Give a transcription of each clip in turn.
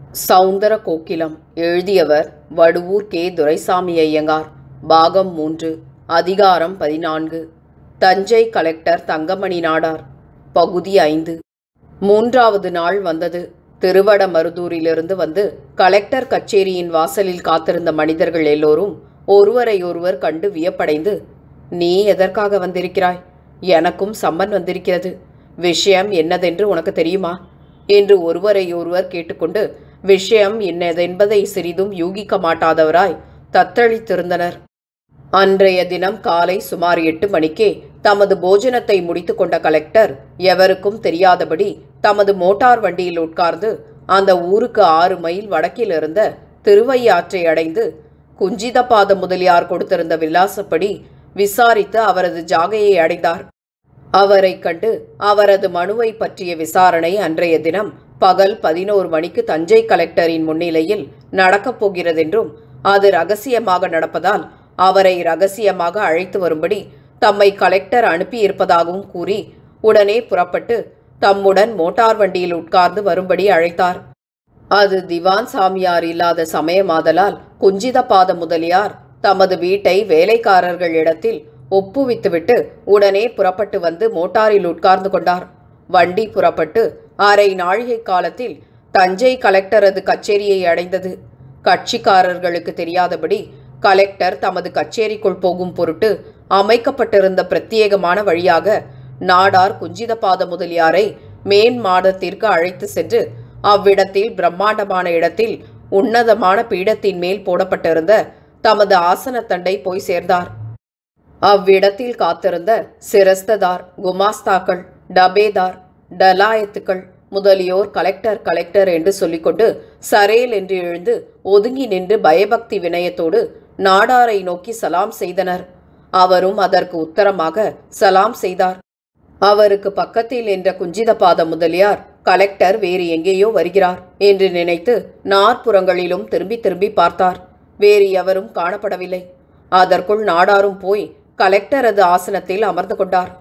சௌந்தர கோகிலம் எழுதியவர் வடுவூர் கே துரைசாமி ஐயங்கார் பாகம் மூன்று அதிகாரம் பதினான்கு தஞ்சை கலெக்டர் தங்கமணி நாடார் பகுதி ஐந்து மூன்றாவது நாள் வந்தது திருவடமருதூரிலிருந்து வந்து கலெக்டர் கச்சேரியின் வாசலில் காத்திருந்த மனிதர்கள் எல்லோரும் ஒருவரையொருவர் கண்டு வியப்படைந்து நீ எதற்காக வந்திருக்கிறாய் எனக்கும் சம்மன் வந்திருக்கிறது விஷயம் என்னதென்று உனக்கு தெரியுமா என்று ஒருவரையொருவர் கேட்டுக்கொண்டு விஷயம் என்னதென்பதை சிறிதும் யூகிக்க மாட்டாதவராய் தத்தளித்திருந்தனர் அன்றைய தினம் காலை சுமார் எட்டு மணிக்கே தமது போஜனத்தை முடித்துக்கொண்ட கலெக்டர் எவருக்கும் தெரியாதபடி தமது மோட்டார் வண்டியில் உட்கார்ந்து அந்த ஊருக்கு ஆறு மைல் வடக்கில் இருந்த திருவையாற்றை அடைந்து குஞ்சிதபாத முதலியார் கொடுத்திருந்த விலாசப்படி விசாரித்து அவரது ஜாகையை அடைந்தார் அவரைக் கண்டு அவரது மனுவை பற்றிய விசாரணை அன்றைய தினம் பகல் பதினோரு மணிக்கு தஞ்சை கலெக்டரின் முன்னிலையில் நடக்கப் போகிறதென்றும் அது ரகசியமாக நடப்பதால் அவரை ரகசியமாக அழைத்து வரும்படி தம்மை கலெக்டர் அனுப்பியிருப்பதாகவும் கூறி உடனே புறப்பட்டு தம்முடன் மோட்டார் வண்டியில் உட்கார்ந்து வரும்படி அழைத்தார் அது திவான் சாமியார் இல்லாத சமயமாதலால் குஞ்சிதபாத முதலியார் தமது வீட்டை வேலைக்காரர்களிடத்தில் ஒப்புவித்துவிட்டு உடனே புறப்பட்டு வந்து மோட்டாரில் உட்கார்ந்து கொண்டார் வண்டி புறப்பட்டு அரை நாழிகை காலத்தில் தஞ்சை கலெக்டரது கச்சேரியை அடைந்தது கட்சிக்காரர்களுக்கு தெரியாதபடி கலெக்டர் தமது கச்சேரிக்குள் போகும் பொருட்டு அமைக்கப்பட்டிருந்த பிரத்யேகமான வழியாக நாடார் குஞ்சிதபாத முதலியாரை மேன் மாடத்திற்கு அழைத்து சென்று அவ்விடத்தில் பிரம்மாண்டமான இடத்தில் உன்னதமான பீடத்தின் மேல் போடப்பட்டிருந்த தமது ஆசனத்தண்டை போய் சேர்ந்தார் அவ்விடத்தில் காத்திருந்த சிரஸ்ததார் குமாஸ்தாக்கள் டபேதார் டலாயத்துக்கள் முதலியோர் கலெக்டர் கலெக்டர் என்று சொல்லிக்கொண்டு சரேல் என்று எழுந்து ஒதுங்கி நின்று பயபக்தி வினயத்தோடு நாடாரை நோக்கி சலாம் செய்தனர் அவரும் அதற்கு உத்தரமாக சலாம் செய்தார் அவருக்கு பக்கத்தில் என்ற குஞ்சிதபாத முதலியார் கலெக்டர் வேறு எங்கேயோ வருகிறார் என்று நினைத்து நாற்புறங்களிலும் திரும்பி திரும்பி பார்த்தார் வேறு எவரும் காணப்படவில்லை அதற்குள் நாடாரும் போய் கலெக்டரது ஆசனத்தில் அமர்ந்து கொண்டார்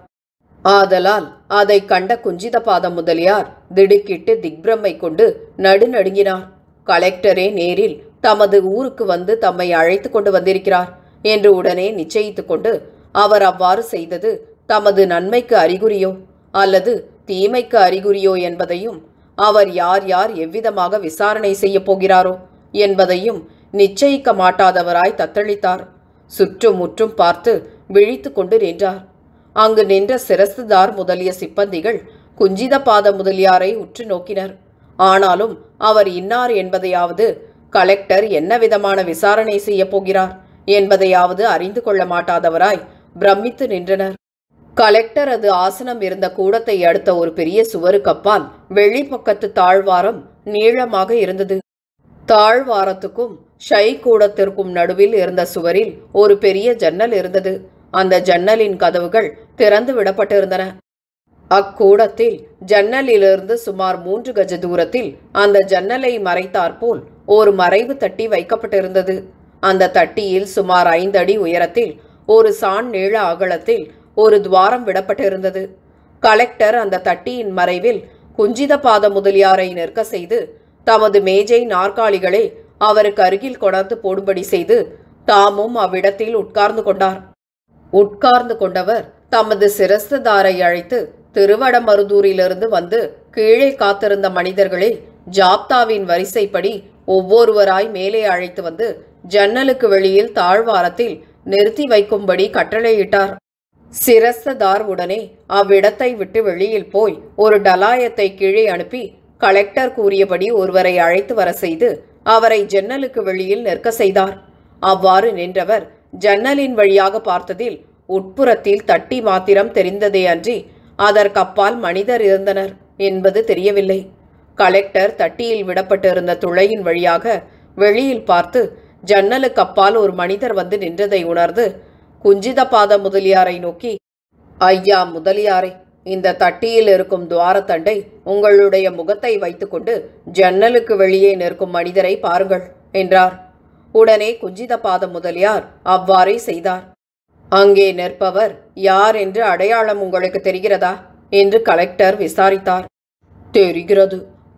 ஆதலால் அதை கண்ட குஞ்சிதபாத முதலியார் திடுக்கிட்டு திக்பிரமை கொண்டு நடுநடுங்கினார் கலெக்டரே நேரில் தமது ஊருக்கு வந்து தம்மை அழைத்து கொண்டு வந்திருக்கிறார் என்று உடனே நிச்சயித்துக் கொண்டு அவர் அவ்வாறு செய்தது தமது நன்மைக்கு அறிகுறியோ அல்லது தீமைக்கு அறிகுறியோ என்பதையும் அவர் யார் யார் எவ்விதமாக விசாரணை செய்யப் போகிறாரோ என்பதையும் நிச்சயிக்க மாட்டாதவராய் தத்தளித்தார் சுற்றும் முற்றும் பார்த்து விழித்து கொண்டு நின்றார் அங்கு நின்ற சிரசுதார் முதலிய சிப்பந்திகள் குஞ்சிதபாத முதலியாரை உற்று நோக்கினர் ஆனாலும் அவர் இன்னார் என்பதையாவது கலெக்டர் என்ன விதமான விசாரணை செய்யப் போகிறார் என்பதையாவது அறிந்து கொள்ள மாட்டாதவராய் பிரமித்து நின்றனர் கலெக்டர் அது ஆசனம் இருந்த கூடத்தை அடுத்த ஒரு பெரிய சுவருக்கு அப்பால் வெளிப்பக்கத்து தாழ்வாரம் நீளமாக இருந்தது தாழ்வாரத்துக்கும் ஷை கூடத்திற்கும் நடுவில் இருந்த சுவரில் ஒரு பெரிய ஜன்னல் இருந்தது அந்த ஜன்னலின் கதவுகள் திறந்து விடப்பட்டிருந்தன அக்கூடத்தில் ஜன்னலிலிருந்து சுமார் மூன்று கஜ தூரத்தில் அந்த ஜன்னலை மறைத்தாற்போல் ஒரு மறைவு தட்டி வைக்கப்பட்டிருந்தது அந்த தட்டியில் சுமார் ஐந்து அடி உயரத்தில் ஒரு சான் நீள அகலத்தில் ஒரு துவாரம் விடப்பட்டிருந்தது கலெக்டர் அந்த தட்டியின் மறைவில் குஞ்சிதபாத முதலியாரை நிற்க செய்து தமது மேஜை நாற்காலிகளை அவருக்கு அருகில் கொணர்ந்து போடும்படி செய்து தாமும் அவ்விடத்தில் உட்கார்ந்து கொண்டார் உட்கார்ந்து கொண்டவர் தமது சிரஸ்ததாரை அழைத்து திருவடமருதூரிலிருந்து வந்து கீழே காத்திருந்த மனிதர்களை ஜாப்தாவின் வரிசைப்படி ஒவ்வொருவராய் மேலே அழைத்து வந்து ஜன்னலுக்கு வெளியில் தாழ்வாரத்தில் நிறுத்தி வைக்கும்படி கட்டளையிட்டார் சிரஸ்ததார் உடனே அவ்விடத்தை விட்டு வெளியில் போய் ஒரு டலாயத்தை கீழே அனுப்பி கலெக்டர் கூறியபடி ஒருவரை அழைத்து வர செய்து அவரை ஜன்னலுக்கு வெளியில் நிற்க செய்தார் அவ்வாறு நின்றவர் ஜன்னலின் வழியாக பார்த்ததில் உட்புறத்தில் தட்டி மாத்திரம் தெரிந்ததே அன்றி அதற்கப்பால் மனிதர் இருந்தனர் என்பது தெரியவில்லை கலெக்டர் தட்டியில் விடப்பட்டிருந்த துளையின் வழியாக வெளியில் பார்த்து ஜன்னலுக்கு அப்பால் ஒரு மனிதர் வந்து நின்றதை உணர்ந்து குஞ்சிதபாத முதலியாரை நோக்கி ஐயா முதலியாரை இந்த தட்டியில் இருக்கும் துவாரத்தண்டை உங்களுடைய முகத்தை வைத்துக்கொண்டு ஜன்னலுக்கு வெளியே நிற்கும் மனிதரை பாருங்கள் என்றார் உடனே குஞ்சிதபாத முதலியார் அவ்வாறே செய்தார் அங்கே நிற்பவர் யார் என்று அடையாளம் உங்களுக்கு தெரிகிறதா என்று கலெக்டர் விசாரித்தார் தெரிகிறது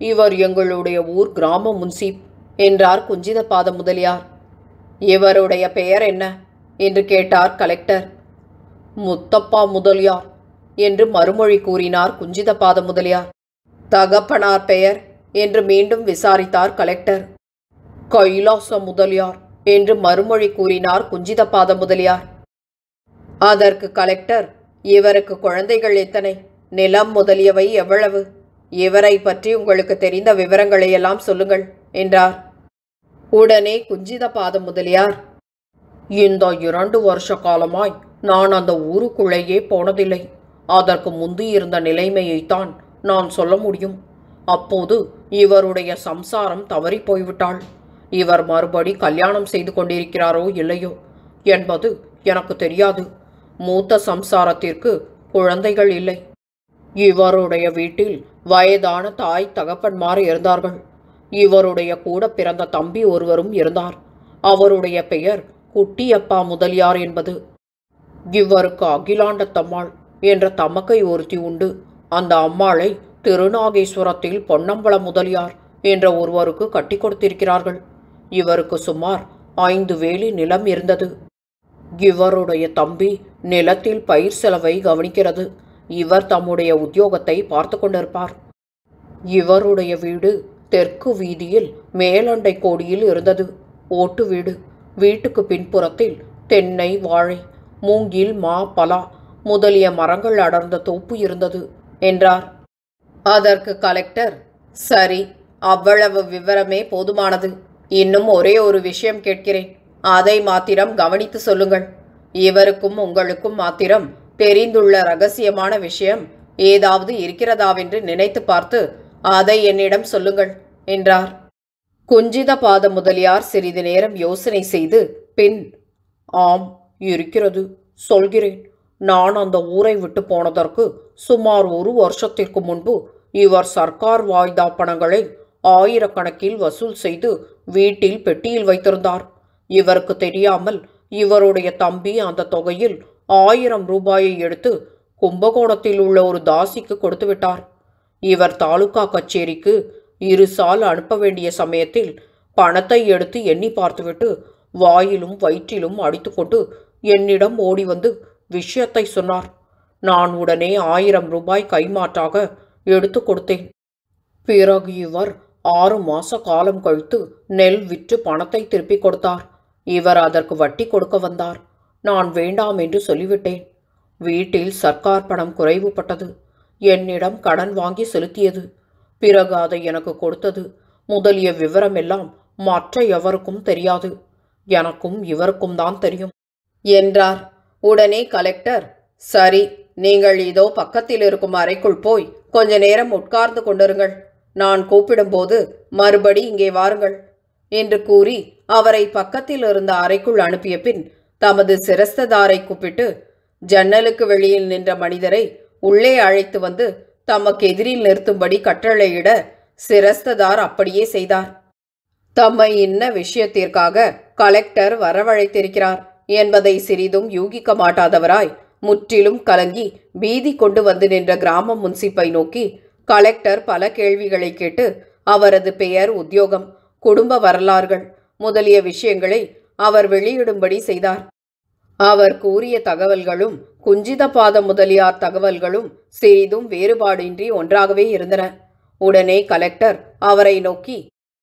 இவர் எங்களுடைய ஊர் கிராம முன்சீப் என்றார் குஞ்சிதபாத முதலியார் இவருடைய பெயர் என்ன என்று கேட்டார் கலெக்டர் முத்தப்பா முதலியார் என்று மறுமொழி கூறினார் குஞ்சிதபாத முதலியார் தகப்பனார் பெயர் என்று மீண்டும் விசாரித்தார் கலெக்டர் கைலாச முதலியார் என்று மறுமொழி கூறினார் குஞ்சிதபாத முதலியார் அதற்கு கலெக்டர் இவருக்கு குழந்தைகள் எத்தனை நிலம் முதலியவை எவ்வளவு இவரை பற்றி உங்களுக்கு தெரிந்த விவரங்களை எல்லாம் சொல்லுங்கள் என்றார் உடனே குஞ்சிதபாத முதலியார் இந்த இரண்டு வருஷ காலமாய் நான் அந்த ஊருக்குள்ளேயே போனதில்லை அதற்கு முந்தி இருந்த நிலைமையைத்தான் நான் சொல்ல முடியும் அப்போது இவருடைய சம்சாரம் தவறி போய்விட்டாள் இவர் மறுபடி கல்யாணம் செய்து கொண்டிருக்கிறாரோ இல்லையோ என்பது எனக்கு தெரியாது மூத்த சம்சாரத்திற்கு குழந்தைகள் இல்லை இவருடைய வீட்டில் வயதான தாய் தகப்பன்மார் இருந்தார்கள் இவருடைய கூட பிறந்த தம்பி ஒருவரும் இருந்தார் அவருடைய பெயர் குட்டியப்பா முதலியார் என்பது இவருக்கு அகிலாண்டத்தம்மாள் என்ற தமக்கை ஒருத்தி உண்டு அந்த அம்மாளை திருநாகேஸ்வரத்தில் பொன்னம்பல முதலியார் என்ற ஒருவருக்கு கட்டி கொடுத்திருக்கிறார்கள் இவருக்கு சுமார் ஐந்து வேலி நிலம் இருந்தது இவருடைய தம்பி நிலத்தில் பயிர் செலவை கவனிக்கிறது இவர் தம்முடைய உத்தியோகத்தை பார்த்து கொண்டிருப்பார் இவருடைய வீடு தெற்கு வீதியில் மேலண்டை கோடியில் இருந்தது ஓட்டு வீடு வீட்டுக்கு பின்புறத்தில் தென்னை வாழை மூங்கில் மா பலா முதலிய மரங்கள் அடர்ந்த தோப்பு இருந்தது என்றார் அதற்கு கலெக்டர் சரி அவ்வளவு விவரமே போதுமானது இன்னும் ஒரே ஒரு விஷயம் கேட்கிறேன் அதை மாத்திரம் கவனித்து சொல்லுங்கள் இவருக்கும் உங்களுக்கும் மாத்திரம் தெரிந்துள்ள ரகசியமான விஷயம் ஏதாவது இருக்கிறதாவென்று நினைத்து பார்த்து அதை என்னிடம் சொல்லுங்கள் என்றார் குஞ்சித பாத முதலியார் சிறிது நேரம் யோசனை செய்து பின் ஆம் இருக்கிறது சொல்கிறேன் நான் அந்த ஊரை விட்டு போனதற்கு சுமார் ஒரு வருஷத்திற்கு முன்பு இவர் சர்க்கார் வாய்தா பணங்களை ஆயிரக்கணக்கில் வசூல் செய்து வீட்டில் பெட்டியில் வைத்திருந்தார் இவருக்கு தெரியாமல் இவருடைய தம்பி அந்த தொகையில் ஆயிரம் ரூபாயை எடுத்து கும்பகோணத்தில் உள்ள ஒரு தாசிக்கு கொடுத்து விட்டார் இவர் தாலுகா கச்சேரிக்கு இரு சால் அனுப்ப வேண்டிய சமயத்தில் பணத்தை எடுத்து எண்ணி பார்த்துவிட்டு வாயிலும் வயிற்றிலும் அடித்துக்கொண்டு என்னிடம் ஓடி வந்து விஷயத்தை சொன்னார் நான் உடனே ஆயிரம் ரூபாய் கைமாற்றாக எடுத்து கொடுத்தேன் பிறகு இவர் ஆறு மாச காலம் கழித்து நெல் விற்று பணத்தை திருப்பிக் கொடுத்தார் இவர் அதற்கு வட்டி கொடுக்க வந்தார் நான் வேண்டாம் என்று சொல்லிவிட்டேன் வீட்டில் சர்க்கார் பணம் குறைவுபட்டது என்னிடம் கடன் வாங்கி செலுத்தியது பிறகு அதை எனக்கு கொடுத்தது முதலிய விவரமெல்லாம் மற்ற எவருக்கும் தெரியாது எனக்கும் இவருக்கும் தான் தெரியும் என்றார் உடனே கலெக்டர் சரி நீங்கள் இதோ பக்கத்தில் இருக்கும் அறைக்குள் போய் கொஞ்ச நேரம் உட்கார்ந்து கொண்டிருங்கள் நான் கூப்பிடும்போது மறுபடி இங்கே வாருங்கள் என்று கூறி அவரை பக்கத்தில் இருந்த அறைக்குள் அனுப்பிய பின் தமது சிரஸ்ததாரை கூப்பிட்டு ஜன்னலுக்கு வெளியில் நின்ற மனிதரை உள்ளே அழைத்து வந்து தமக்கு எதிரில் நிறுத்தும்படி கட்டளையிட சிரஸ்ததார் அப்படியே செய்தார் தம்மை இன்ன விஷயத்திற்காக கலெக்டர் வரவழைத்திருக்கிறார் என்பதை சிறிதும் யூகிக்க மாட்டாதவராய் முற்றிலும் கலங்கி பீதி கொண்டு வந்து நின்ற கிராம முன்சிப்பை நோக்கி கலெக்டர் பல கேள்விகளை கேட்டு அவரது பெயர் உத்தியோகம் குடும்ப வரலாறுகள் முதலிய விஷயங்களை அவர் வெளியிடும்படி செய்தார் அவர் கூறிய தகவல்களும் குஞ்சிதபாத முதலியார் தகவல்களும் சிறிதும் வேறுபாடின்றி ஒன்றாகவே இருந்தன உடனே கலெக்டர் அவரை நோக்கி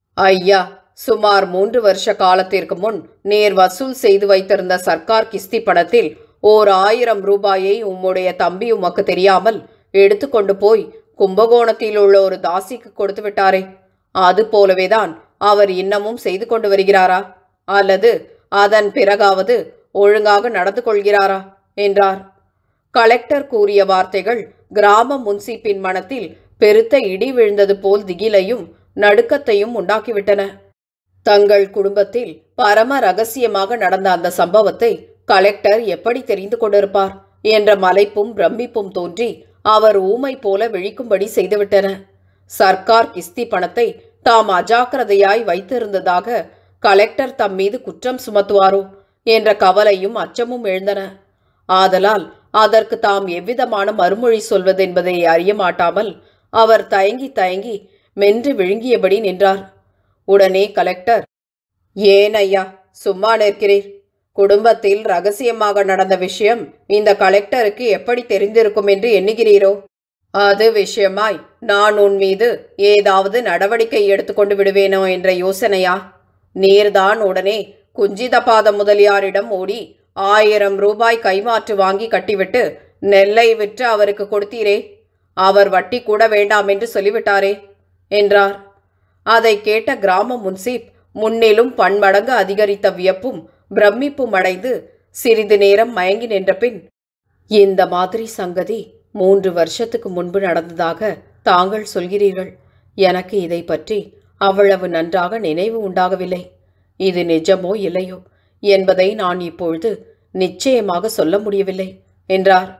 ஐயா சுமார் மூன்று வருஷ காலத்திற்கு முன் நேர் வசூல் செய்து வைத்திருந்த சர்க்கார் கிஸ்தி பணத்தில் ஓர் ஆயிரம் ரூபாயை உம்முடைய தம்பி உமக்கு தெரியாமல் எடுத்துக்கொண்டு போய் கும்பகோணத்தில் உள்ள ஒரு தாசிக்கு கொடுத்து விட்டாரே அது போலவேதான் அவர் இன்னமும் செய்து கொண்டு வருகிறாரா அல்லது அதன் பிறகாவது ஒழுங்காக நடந்து கொள்கிறாரா என்றார் கலெக்டர் கூறிய வார்த்தைகள் கிராம முன்சீப்பின் மனத்தில் பெருத்த இடி விழுந்தது போல் திகிலையும் நடுக்கத்தையும் உண்டாக்கிவிட்டன தங்கள் குடும்பத்தில் பரம ரகசியமாக நடந்த அந்த சம்பவத்தை கலெக்டர் எப்படி தெரிந்து கொண்டிருப்பார் என்ற மலைப்பும் பிரமிப்பும் தோன்றி அவர் ஊமை போல விழிக்கும்படி செய்துவிட்டன சர்க்கார் கிஸ்தி பணத்தை தாம் அஜாக்கிரதையாய் வைத்திருந்ததாக கலெக்டர் தம் மீது குற்றம் சுமத்துவாரோ என்ற கவலையும் அச்சமும் எழுந்தன ஆதலால் அதற்கு தாம் எவ்விதமான மறுமொழி சொல்வதென்பதை அறிய மாட்டாமல் அவர் தயங்கி தயங்கி மென்று விழுங்கியபடி நின்றார் உடனே கலெக்டர் ஏன் ஐயா சும்மா நிற்கிறீர் குடும்பத்தில் ரகசியமாக நடந்த விஷயம் இந்த கலெக்டருக்கு எப்படி தெரிந்திருக்கும் என்று எண்ணுகிறீரோ அது விஷயமாய் நான் உன் மீது ஏதாவது நடவடிக்கை எடுத்துக்கொண்டு விடுவேனோ என்ற யோசனையா நீர்தான் உடனே குஞ்சிதபாத முதலியாரிடம் ஓடி ஆயிரம் ரூபாய் கைமாற்று வாங்கி கட்டிவிட்டு நெல்லை விற்று அவருக்கு கொடுத்தீரே அவர் வட்டி கூட வேண்டாம் என்று சொல்லிவிட்டாரே என்றார் அதை கேட்ட கிராம முன்சீப் முன்னிலும் பன்மடங்கு அதிகரித்த வியப்பும் பிரமிப்பும் அடைந்து சிறிது நேரம் மயங்கி நின்ற பின் இந்த மாதிரி சங்கதி மூன்று வருஷத்துக்கு முன்பு நடந்ததாக தாங்கள் சொல்கிறீர்கள் எனக்கு இதை பற்றி அவ்வளவு நன்றாக நினைவு உண்டாகவில்லை இது நிஜமோ இல்லையோ என்பதை நான் இப்பொழுது நிச்சயமாக சொல்ல முடியவில்லை என்றார்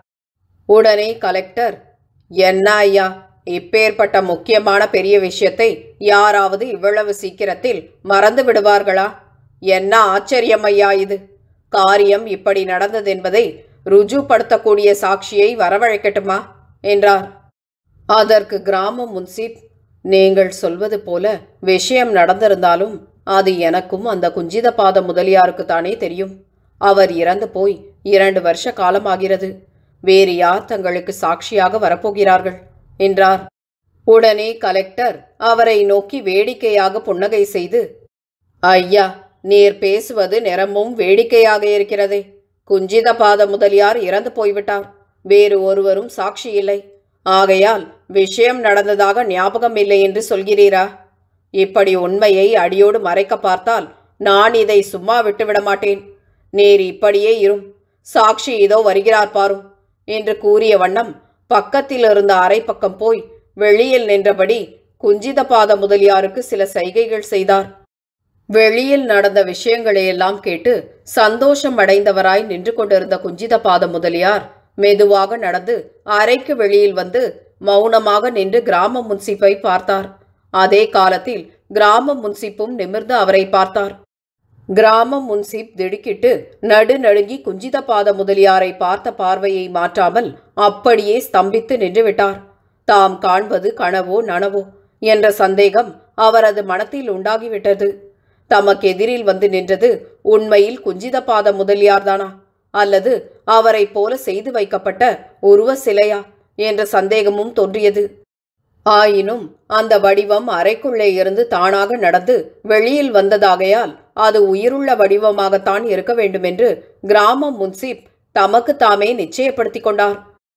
உடனே கலெக்டர் என்ன ஐயா இப்பேற்பட்ட முக்கியமான பெரிய விஷயத்தை யாராவது இவ்வளவு சீக்கிரத்தில் மறந்து விடுவார்களா என்ன ஆச்சரியம் ஐயா இது காரியம் இப்படி நடந்ததென்பதை ருஜுப்படுத்தக்கூடிய சாட்சியை வரவழைக்கட்டுமா என்றார் அதற்கு கிராம முன்சீப் நீங்கள் சொல்வது போல விஷயம் நடந்திருந்தாலும் அது எனக்கும் அந்த குஞ்சிதபாத முதலியாருக்கு தானே தெரியும் அவர் இறந்து போய் இரண்டு வருஷ காலமாகிறது வேறு யார் தங்களுக்கு சாட்சியாக வரப்போகிறார்கள் என்றார் உடனே கலெக்டர் அவரை நோக்கி வேடிக்கையாக புன்னகை செய்து ஐயா நீர் பேசுவது நிறமும் வேடிக்கையாக இருக்கிறதே குஞ்சிதபாத முதலியார் இறந்து போய்விட்டார் வேறு ஒருவரும் சாட்சி இல்லை ஆகையால் விஷயம் நடந்ததாக ஞாபகம் இல்லை என்று சொல்கிறீரா இப்படி உண்மையை அடியோடு மறைக்க பார்த்தால் நான் இதை சும்மா விட்டுவிட மாட்டேன் நீர் இப்படியே இரும் சாட்சி இதோ வருகிறார் பாரும் என்று கூறிய வண்ணம் பக்கத்தில் இருந்த அரை பக்கம் போய் வெளியில் நின்றபடி குஞ்சிதபாத முதலியாருக்கு சில சைகைகள் செய்தார் வெளியில் நடந்த விஷயங்களையெல்லாம் கேட்டு சந்தோஷம் அடைந்தவராய் நின்று கொண்டிருந்த குஞ்சிதபாத முதலியார் மெதுவாக நடந்து அறைக்கு வெளியில் வந்து மௌனமாக நின்று கிராம முன்சிப்பை பார்த்தார் அதே காலத்தில் கிராம முன்சிப்பும் நிமிர்ந்து அவரை பார்த்தார் கிராம முன்சிப் திடுக்கிட்டு நடு நடுங்கி குஞ்சிதபாத முதலியாரை பார்த்த பார்வையை மாற்றாமல் அப்படியே ஸ்தம்பித்து நின்றுவிட்டார் தாம் காண்பது கனவோ நனவோ என்ற சந்தேகம் அவரது மனத்தில் உண்டாகிவிட்டது தமக்கு எதிரில் வந்து நின்றது உண்மையில் குஞ்சிதபாத முதலியார்தானா அல்லது அவரைப் போல செய்து வைக்கப்பட்ட உருவ சிலையா என்ற சந்தேகமும் தோன்றியது ஆயினும் அந்த வடிவம் அறைக்குள்ளே இருந்து தானாக நடந்து வெளியில் வந்ததாகையால் அது உயிருள்ள வடிவமாகத்தான் இருக்க வேண்டுமென்று கிராம முன்சிப் தமக்கு தாமே நிச்சயப்படுத்திக் கொண்டார்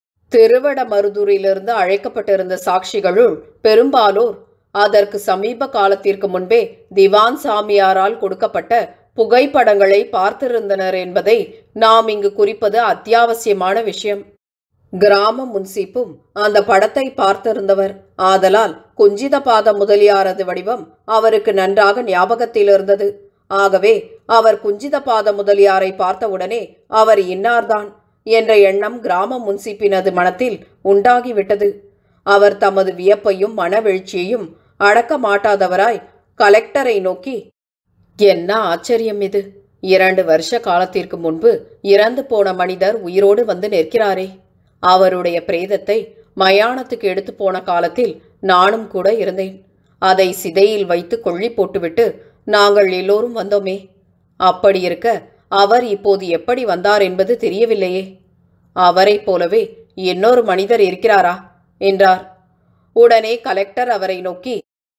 திருவடமருதூரிலிருந்து அழைக்கப்பட்டிருந்த சாட்சிகளுள் பெரும்பாலோர் அதற்கு சமீப காலத்திற்கு முன்பே திவான் சாமியாரால் கொடுக்கப்பட்ட புகைப்படங்களை பார்த்திருந்தனர் என்பதை நாம் இங்கு குறிப்பது அத்தியாவசியமான விஷயம் கிராம முன்சிப்பும் அந்த படத்தை பார்த்திருந்தவர் ஆதலால் குஞ்சிதபாத முதலியாரது வடிவம் அவருக்கு நன்றாக ஞாபகத்தில் இருந்தது ஆகவே அவர் குஞ்சிதபாத முதலியாரை பார்த்தவுடனே அவர் இன்னார்தான் என்ற எண்ணம் கிராம முன்சிப்பினது மனத்தில் உண்டாகிவிட்டது அவர் தமது வியப்பையும் மனவெழுச்சியையும் அடக்க மாட்டாதவராய் கலெக்டரை நோக்கி என்ன ஆச்சரியம் இது இரண்டு வருஷ காலத்திற்கு முன்பு இறந்து போன மனிதர் உயிரோடு வந்து நிற்கிறாரே அவருடைய பிரேதத்தை மயானத்துக்கு எடுத்து போன காலத்தில் நானும் கூட இருந்தேன் அதை சிதையில் வைத்து கொள்ளி போட்டுவிட்டு நாங்கள் எல்லோரும் வந்தோமே அப்படி இருக்க அவர் இப்போது எப்படி வந்தார் என்பது தெரியவில்லையே அவரைப் போலவே இன்னொரு மனிதர் இருக்கிறாரா என்றார் உடனே கலெக்டர் அவரை நோக்கி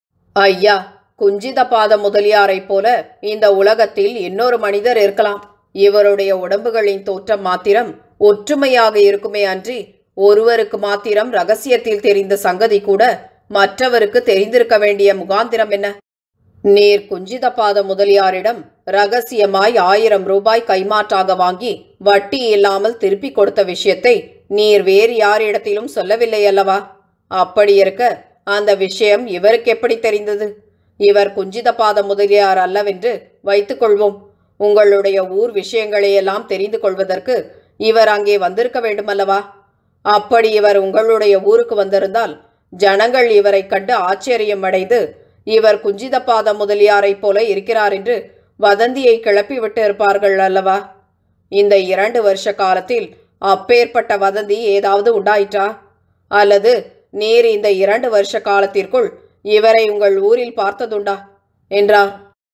ஐயா குஞ்சிதபாத முதலியாரைப் போல இந்த உலகத்தில் இன்னொரு மனிதர் இருக்கலாம் இவருடைய உடம்புகளின் தோற்றம் மாத்திரம் ஒற்றுமையாக இருக்குமே அன்றி ஒருவருக்கு மாத்திரம் ரகசியத்தில் தெரிந்த சங்கதி கூட மற்றவருக்கு தெரிந்திருக்க வேண்டிய முகாந்திரம் என்ன நீர் குஞ்சிதபாத முதலியாரிடம் ரகசியமாய் ஆயிரம் ரூபாய் கைமாற்றாக வாங்கி வட்டி இல்லாமல் திருப்பி கொடுத்த விஷயத்தை நீர் வேறு யாரிடத்திலும் சொல்லவில்லை அல்லவா அப்படி இருக்க அந்த விஷயம் இவருக்கு எப்படி தெரிந்தது இவர் குஞ்சிதபாத முதலியார் அல்லவென்று வைத்துக்கொள்வோம் உங்களுடைய ஊர் விஷயங்களையெல்லாம் தெரிந்து கொள்வதற்கு இவர் அங்கே வந்திருக்க வேண்டுமல்லவா அப்படி இவர் உங்களுடைய ஊருக்கு வந்திருந்தால் ஜனங்கள் இவரைக் கண்டு ஆச்சரியம் அடைந்து இவர் குஞ்சிதபாத முதலியாரைப் போல இருக்கிறார் என்று வதந்தியை கிளப்பிவிட்டு இருப்பார்கள் அல்லவா இந்த இரண்டு வருஷ காலத்தில் அப்பேற்பட்ட வதந்தி ஏதாவது உண்டாயிற்றா அல்லது நீர் இந்த இரண்டு வருஷ காலத்திற்குள் இவரை உங்கள் ஊரில் பார்த்ததுண்டா என்றார்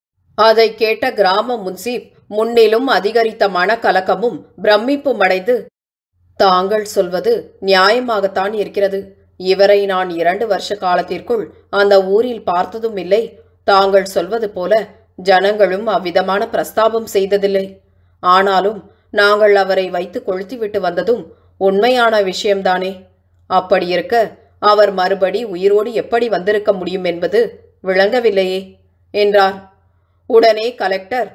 அதை கேட்ட கிராம முன்சீப் முன்னிலும் அதிகரித்த மனக்கலக்கமும் பிரமிப்பும் அடைந்து தாங்கள் சொல்வது நியாயமாகத்தான் இருக்கிறது இவரை நான் இரண்டு வருஷ காலத்திற்குள் அந்த ஊரில் பார்த்ததும் இல்லை தாங்கள் சொல்வது போல ஜனங்களும் அவ்விதமான பிரஸ்தாபம் செய்ததில்லை ஆனாலும் நாங்கள் அவரை வைத்து கொளுத்திவிட்டு வந்ததும் உண்மையான விஷயம்தானே அப்படி இருக்க அவர் மறுபடி உயிரோடு எப்படி வந்திருக்க முடியும் என்பது விளங்கவில்லையே என்றார் உடனே கலெக்டர்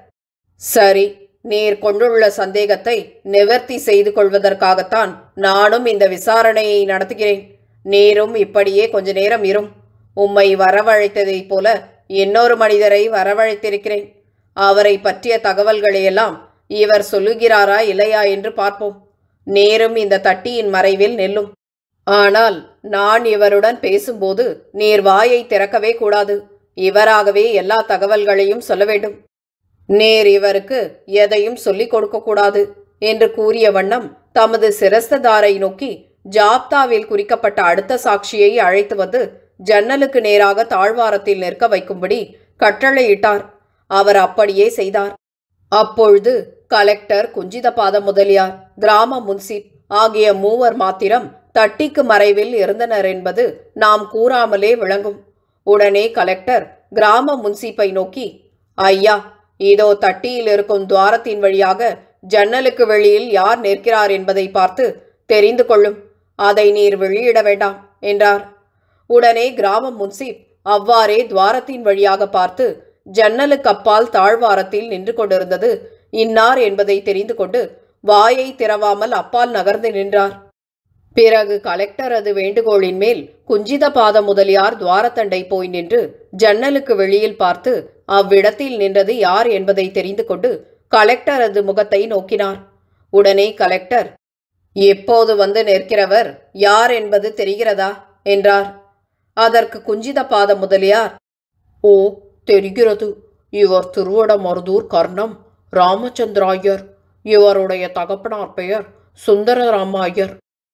சரி நீர் கொண்டுள்ள சந்தேகத்தை நிவர்த்தி செய்து கொள்வதற்காகத்தான் நானும் இந்த விசாரணையை நடத்துகிறேன் நீரும் இப்படியே கொஞ்ச நேரம் இரும் உம்மை வரவழைத்ததைப் போல இன்னொரு மனிதரை வரவழைத்திருக்கிறேன் அவரை பற்றிய தகவல்களையெல்லாம் இவர் சொல்லுகிறாரா இல்லையா என்று பார்ப்போம் நேரும் இந்த தட்டியின் மறைவில் நெல்லும் ஆனால் நான் இவருடன் பேசும்போது நீர் வாயை திறக்கவே கூடாது இவராகவே எல்லா தகவல்களையும் சொல்ல வேண்டும் நேர் இவருக்கு எதையும் சொல்லிக் கொடுக்கக்கூடாது என்று கூறிய வண்ணம் தமது சிரஸ்ததாரை நோக்கி ஜாப்தாவில் குறிக்கப்பட்ட அடுத்த சாட்சியை அழைத்து வந்து ஜன்னலுக்கு நேராக தாழ்வாரத்தில் நிற்க வைக்கும்படி கட்டளையிட்டார் அவர் அப்படியே செய்தார் அப்பொழுது கலெக்டர் குஞ்சிதபாத முதலியார் கிராம முன்சிப் ஆகிய மூவர் மாத்திரம் தட்டிக்கு மறைவில் இருந்தனர் என்பது நாம் கூறாமலே விளங்கும் உடனே கலெக்டர் கிராம முன்சிப்பை நோக்கி ஐயா இதோ தட்டியில் இருக்கும் துவாரத்தின் வழியாக ஜன்னலுக்கு வெளியில் யார் நிற்கிறார் என்பதை பார்த்து தெரிந்து கொள்ளும் அதை நீர் வெளியிட வேண்டாம் என்றார் உடனே கிராம முன்சிப் அவ்வாறே துவாரத்தின் வழியாக பார்த்து ஜன்னலுக்கு அப்பால் தாழ்வாரத்தில் நின்று கொண்டிருந்தது இன்னார் என்பதை தெரிந்து கொண்டு வாயை திறவாமல் அப்பால் நகர்ந்து நின்றார் பிறகு கலெக்டரது வேண்டுகோளின் மேல் குஞ்சித பாத முதலியார் துவாரத்தண்டை போய் நின்று ஜன்னலுக்கு வெளியில் பார்த்து அவ்விடத்தில் நின்றது யார் என்பதை தெரிந்து கொண்டு கலெக்டரது முகத்தை நோக்கினார் உடனே கலெக்டர் எப்போது வந்து நிற்கிறவர் யார் என்பது தெரிகிறதா என்றார் அதற்கு குஞ்சித பாத முதலியார் ஓ தெரிகிறது இவர் திருவடமருதூர் கர்ணம் ராமச்சந்திராயர் இவருடைய தகப்பனார் பெயர் சுந்தரராமாயர்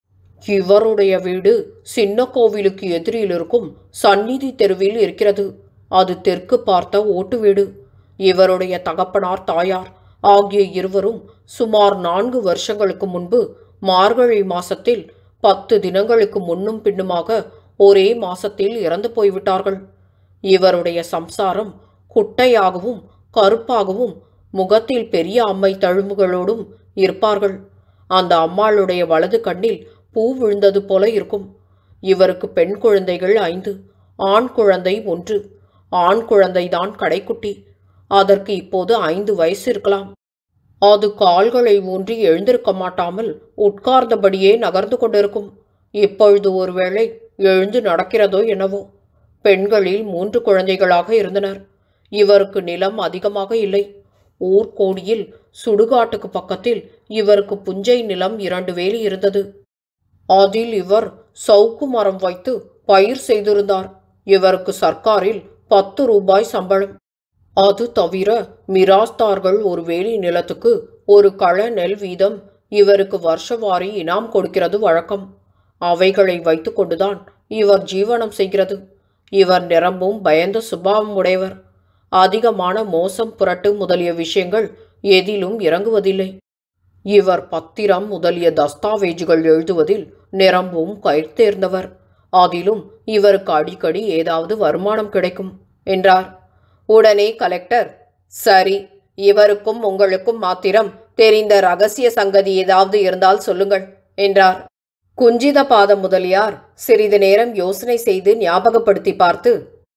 இவருடைய வீடு சின்ன கோவிலுக்கு எதிரில் இருக்கும் சந்நிதி தெருவில் இருக்கிறது அது தெற்கு பார்த்த ஓட்டு வீடு இவருடைய தகப்பனார் தாயார் ஆகிய இருவரும் சுமார் நான்கு வருஷங்களுக்கு முன்பு மார்கழி மாசத்தில் பத்து தினங்களுக்கு முன்னும் பின்னுமாக ஒரே மாசத்தில் இறந்து போய்விட்டார்கள் இவருடைய சம்சாரம் குட்டையாகவும் கருப்பாகவும் முகத்தில் பெரிய அம்மை தழும்புகளோடும் இருப்பார்கள் அந்த அம்மாளுடைய வலது கண்ணில் பூ விழுந்தது போல இருக்கும் இவருக்கு பெண் குழந்தைகள் ஐந்து ஆண் குழந்தை ஒன்று ஆண் குழந்தைதான் கடைக்குட்டி அதற்கு இப்போது ஐந்து வயசு இருக்கலாம் அது கால்களை ஊன்றி எழுந்திருக்க மாட்டாமல் உட்கார்ந்தபடியே நகர்ந்து கொண்டிருக்கும் இப்பொழுது ஒருவேளை எழுந்து நடக்கிறதோ என்னவோ பெண்களில் மூன்று குழந்தைகளாக இருந்தனர் இவருக்கு நிலம் அதிகமாக இல்லை ஊர்கோடியில் சுடுகாட்டுக்கு பக்கத்தில் இவருக்கு புஞ்சை நிலம் இரண்டு வேலி இருந்தது அதில் இவர் சவுக்கு மரம் வைத்து பயிர் செய்திருந்தார் இவருக்கு சர்க்காரில் பத்து ரூபாய் சம்பளம் அது தவிர மிராஸ்தார்கள் ஒரு வேலி நிலத்துக்கு ஒரு கள நெல் வீதம் இவருக்கு வருஷவாரி இனாம் கொடுக்கிறது வழக்கம் அவைகளை வைத்துக்கொண்டுதான் இவர் ஜீவனம் செய்கிறது இவர் நிரம்பும் பயந்த சுபாவம் உடையவர் அதிகமான மோசம் புரட்டு முதலிய விஷயங்கள் எதிலும் இறங்குவதில்லை இவர் பத்திரம் முதலிய தஸ்தாவேஜுகள் எழுதுவதில் நிரம்பும் கைத்தேர்ந்தவர் அதிலும் இவருக்கு அடிக்கடி ஏதாவது வருமானம் கிடைக்கும் என்றார் உடனே கலெக்டர் சரி இவருக்கும் உங்களுக்கும் மாத்திரம் தெரிந்த ரகசிய சங்கதி ஏதாவது இருந்தால் சொல்லுங்கள் என்றார் குஞ்சித பாத முதலியார் சிறிது நேரம் யோசனை செய்து ஞாபகப்படுத்தி பார்த்து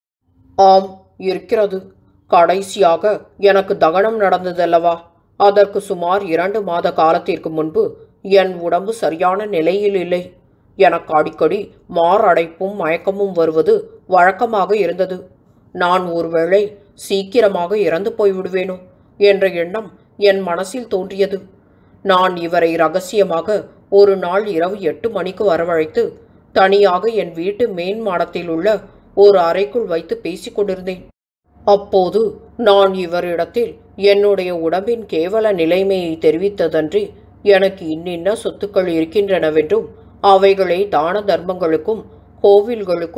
ஆம் இருக்கிறது கடைசியாக எனக்கு தகனம் நடந்ததல்லவா அதற்கு சுமார் இரண்டு மாத காலத்திற்கு முன்பு என் உடம்பு சரியான நிலையில் இல்லை எனக்கு அடிக்கடி மாரடைப்பும் மயக்கமும் வருவது வழக்கமாக இருந்தது நான் ஒருவேளை சீக்கிரமாக இறந்து போய்விடுவேனோ என்ற எண்ணம் என் மனசில் தோன்றியது நான் இவரை ரகசியமாக ஒரு நாள் இரவு எட்டு மணிக்கு வரவழைத்து தனியாக என் வீட்டு மேன் மாடத்தில் உள்ள ஒரு அறைக்குள் வைத்து பேசிக் கொண்டிருந்தேன் அப்போது நான் இவரிடத்தில் என்னுடைய உடம்பின் கேவல நிலைமையை தெரிவித்ததன்றி எனக்கு இன்னின்ன சொத்துக்கள் இருக்கின்றனவென்றும் அவைகளை தான தர்மங்களுக்கும் கோவில்களுக்கும்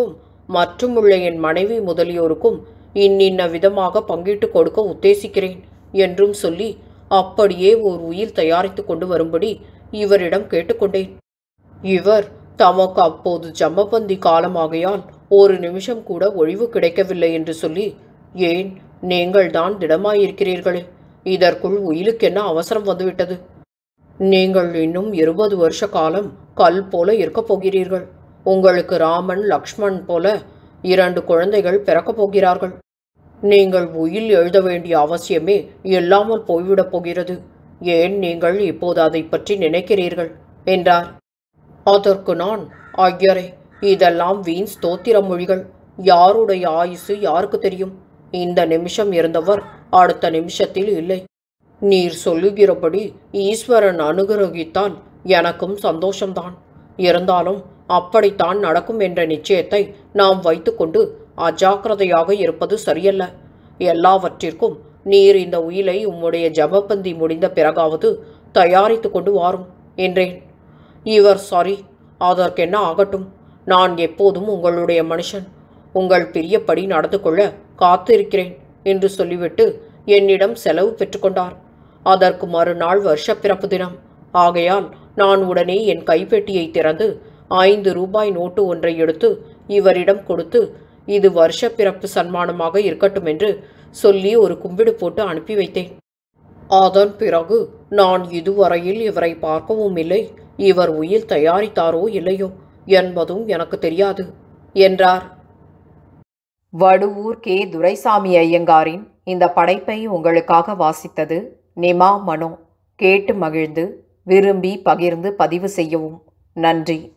மற்றும் உள்ள என் மனைவி முதலியோருக்கும் இன்னின்ன விதமாக பங்கிட்டு கொடுக்க உத்தேசிக்கிறேன் என்றும் சொல்லி அப்படியே ஓர் உயில் தயாரித்து கொண்டு வரும்படி இவரிடம் கேட்டுக்கொண்டேன் இவர் தமக்கு அப்போது ஜம்மபந்தி காலமாகையால் ஒரு நிமிஷம் கூட ஒழிவு கிடைக்கவில்லை என்று சொல்லி ஏன் நீங்கள்தான் திடமாயிருக்கிறீர்களே இதற்குள் உயிலுக்கென்ன அவசரம் வந்துவிட்டது நீங்கள் இன்னும் இருபது வருஷ காலம் கல் போல இருக்கப் போகிறீர்கள் உங்களுக்கு ராமன் லக்ஷ்மண் போல இரண்டு குழந்தைகள் பிறக்கப் போகிறார்கள் நீங்கள் உயில் எழுத வேண்டிய அவசியமே இல்லாமல் போய்விடப் போகிறது ஏன் நீங்கள் இப்போது அதை பற்றி நினைக்கிறீர்கள் என்றார் அதற்கு நான் ஐயரே இதெல்லாம் வீண் ஸ்தோத்திர மொழிகள் யாருடைய ஆயுசு யாருக்கு தெரியும் இந்த நிமிஷம் இருந்தவர் அடுத்த நிமிஷத்தில் இல்லை நீர் சொல்லுகிறபடி ஈஸ்வரன் அனுகிரகித்தால் எனக்கும் சந்தோஷம்தான் இருந்தாலும் அப்படித்தான் நடக்கும் என்ற நிச்சயத்தை நாம் வைத்துக்கொண்டு அஜாக்கிரதையாக இருப்பது சரியல்ல எல்லாவற்றிற்கும் நீர் இந்த உயிலை உம்முடைய ஜபபந்தி முடிந்த பிறகாவது தயாரித்து கொண்டு வாரும் என்றேன் இவர் சாரி அதற்கென்ன ஆகட்டும் நான் எப்போதும் உங்களுடைய மனுஷன் உங்கள் பிரியப்படி நடந்து கொள்ள காத்திருக்கிறேன் என்று சொல்லிவிட்டு என்னிடம் செலவு பெற்றுக்கொண்டார் அதற்கு மறுநாள் வருஷ பிறப்பு தினம் ஆகையால் நான் உடனே என் கைப்பெட்டியை திறந்து ஐந்து ரூபாய் நோட்டு ஒன்றை எடுத்து இவரிடம் கொடுத்து இது வருஷ பிறப்பு சன்மானமாக இருக்கட்டும் என்று சொல்லி ஒரு கும்பிடு போட்டு அனுப்பி வைத்தேன் அதன் பிறகு நான் இதுவரையில் இவரை பார்க்கவும் இல்லை இவர் உயில் தயாரித்தாரோ இல்லையோ என்பதும் எனக்கு தெரியாது என்றார் வடுவூர் கே துரைசாமி ஐயங்காரின் இந்த படைப்பை உங்களுக்காக வாசித்தது நிமா மனோ கேட்டு மகிழ்ந்து விரும்பி பகிர்ந்து பதிவு செய்யவும் நன்றி